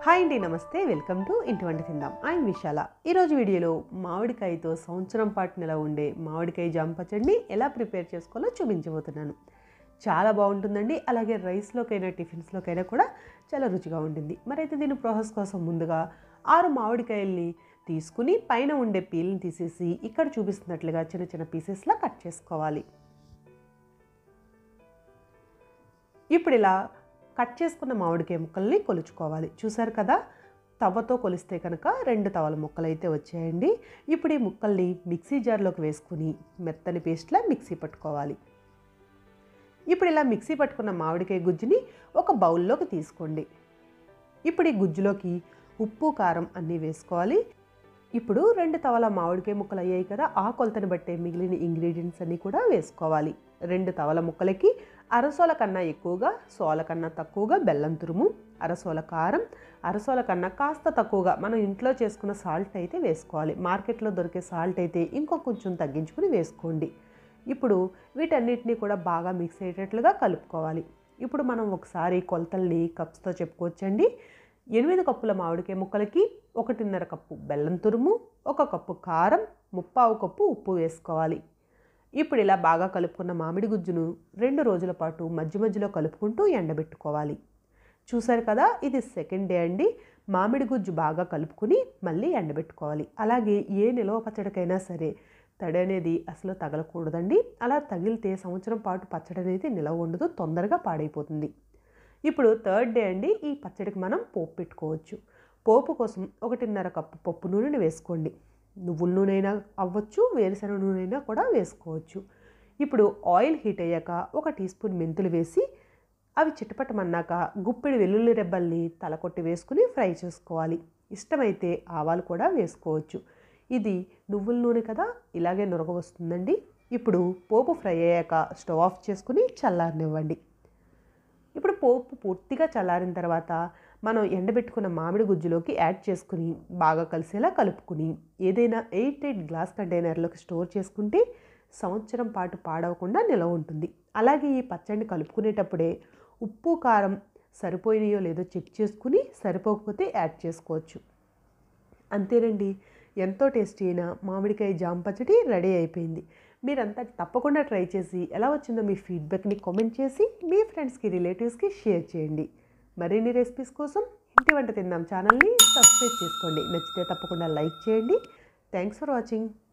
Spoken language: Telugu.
హాయ్ అండి నమస్తే వెల్కమ్ టు ఇంటి వంట తిందాం ఐఎమ్ విశాల ఈరోజు వీడియోలో మామిడికాయతో సంవత్సరం పాటు నిల ఉండే మామిడికాయ జామ పచ్చడిని ఎలా ప్రిపేర్ చేసుకోవాలో చూపించబోతున్నాను చాలా బాగుంటుందండి అలాగే రైస్లోకైనా టిఫిన్స్లోకైనా కూడా చాలా రుచిగా ఉంటుంది మరైతే దీని ప్రాసెస్ కోసం ముందుగా ఆరు మామిడికాయల్ని తీసుకుని పైన ఉండే పీల్ని తీసేసి ఇక్కడ చూపిస్తున్నట్లుగా చిన్న చిన్న పీసెస్లా కట్ చేసుకోవాలి ఇప్పుడు ఇలా కట్ చేసుకున్న మామిడికాయ ముక్కల్ని కొలుచుకోవాలి చూసారు కదా తవ్వతో కొలిస్తే కనుక రెండు తవల ముక్కలు అయితే వచ్చాయండి ఇప్పుడు ఈ ముక్కల్ని మిక్సీ జార్లోకి వేసుకుని మెత్తని పేస్ట్లా మిక్సీ పట్టుకోవాలి ఇప్పుడు ఇలా మిక్సీ పట్టుకున్న మామిడికాయ గుజ్జుని ఒక బౌల్లోకి తీసుకోండి ఇప్పుడు ఈ గుజ్జులోకి ఉప్పు కారం అన్నీ వేసుకోవాలి ఇప్పుడు రెండు తవల మామిడికాయ ముక్కలు అయ్యాయి కదా ఆ కొలతని బట్టే మిగిలిన ఇంగ్రీడియంట్స్ అన్నీ కూడా వేసుకోవాలి రెండు తవల ముక్కలకి అరసోల కన్నా ఎక్కువగా సోల కన్నా తక్కువగా బెల్లం తురుము అరసోల కారం అరసోల కన్నా కాస్త తక్కువగా మనం ఇంట్లో చేసుకున్న సాల్ట్ అయితే వేసుకోవాలి మార్కెట్లో దొరికే సాల్ట్ అయితే ఇంకో కొంచెం తగ్గించుకుని వేసుకోండి ఇప్పుడు వీటన్నిటిని కూడా బాగా మిక్స్ అయ్యేటట్లుగా కలుపుకోవాలి ఇప్పుడు మనం ఒకసారి కొలతల్ని కప్స్తో చెప్పుకోవచ్చండి ఎనిమిది కప్పుల మామిడికాయ ముక్కలకి ఒకటిన్నర కప్పు బెల్లం తురుము ఒక కప్పు కారం ముప్పావు కప్పు ఉప్పు వేసుకోవాలి ఇప్పుడు ఇలా బాగా కలుపుకున్న మామిడి గుజ్జును రెండు రోజుల పాటు మధ్య మధ్యలో కలుపుకుంటూ ఎండబెట్టుకోవాలి చూసారు కదా ఇది సెకండ్ డే అండి మామిడి గుజ్జు బాగా కలుపుకుని మళ్ళీ ఎండబెట్టుకోవాలి అలాగే ఏ నిలవ పచ్చడికైనా సరే తడి అనేది అసలు తగలకూడదండి అలా తగిలితే సంవత్సరం పాటు పచ్చడి అనేది నిలవ ఉండదు తొందరగా పాడైపోతుంది ఇప్పుడు థర్డ్ డే అండి ఈ పచ్చడికి మనం పోపు పెట్టుకోవచ్చు పోపు కోసం ఒకటిన్నర కప్పు పప్పు నూనెని వేసుకోండి నువ్వుల నూనె అయినా అవ్వచ్చు వేరుశనగ నూనె అయినా కూడా వేసుకోవచ్చు ఇప్పుడు ఆయిల్ హీట్ అయ్యాక ఒక టీ స్పూన్ మెంతులు వేసి అవి చిటపటమన్నాక గుప్పిడి వెల్లుల్లి రెబ్బల్ని తలకొట్టి వేసుకుని ఫ్రై చేసుకోవాలి ఇష్టమైతే ఆవాలు కూడా వేసుకోవచ్చు ఇది నువ్వుల నూనె కదా ఇలాగే నురగ వస్తుందండి ఇప్పుడు పోపు ఫ్రై అయ్యాక స్టవ్ ఆఫ్ చేసుకుని చల్లారనివ్వండి ఇప్పుడు పోపు పూర్తిగా చల్లారిన తర్వాత మనం ఎండబెట్టుకున్న మామిడి గుజ్జులోకి యాడ్ చేసుకుని బాగా కలిసేలా కలుపుకుని ఏదైనా ఎయిట్ ఎయిట్ గ్లాస్ కంటైనర్లోకి స్టోర్ చేసుకుంటే సంవత్సరం పాటు పాడవకుండా నిలవ ఉంటుంది అలాగే ఈ పచ్చడిని కలుపుకునేటప్పుడే ఉప్పు కారం సరిపోయినాయో లేదో చెక్ చేసుకుని సరిపోకపోతే యాడ్ చేసుకోవచ్చు అంతేనండి ఎంతో టేస్టీ అయిన మామిడికాయ జామ పచ్చడి రెడీ అయిపోయింది మీరంతా తప్పకుండా ట్రై చేసి ఎలా వచ్చిందో మీ ఫీడ్బ్యాక్ని కామెంట్ చేసి మీ ఫ్రెండ్స్కి రిలేటివ్స్కి షేర్ చేయండి మరిన్ని రెసిపీస్ కోసం ఇంటి వంట తిందాం ఛానల్ని సబ్స్క్రైబ్ చేసుకోండి నచ్చితే తప్పకుండా లైక్ చేయండి థ్యాంక్స్ ఫర్ వాచింగ్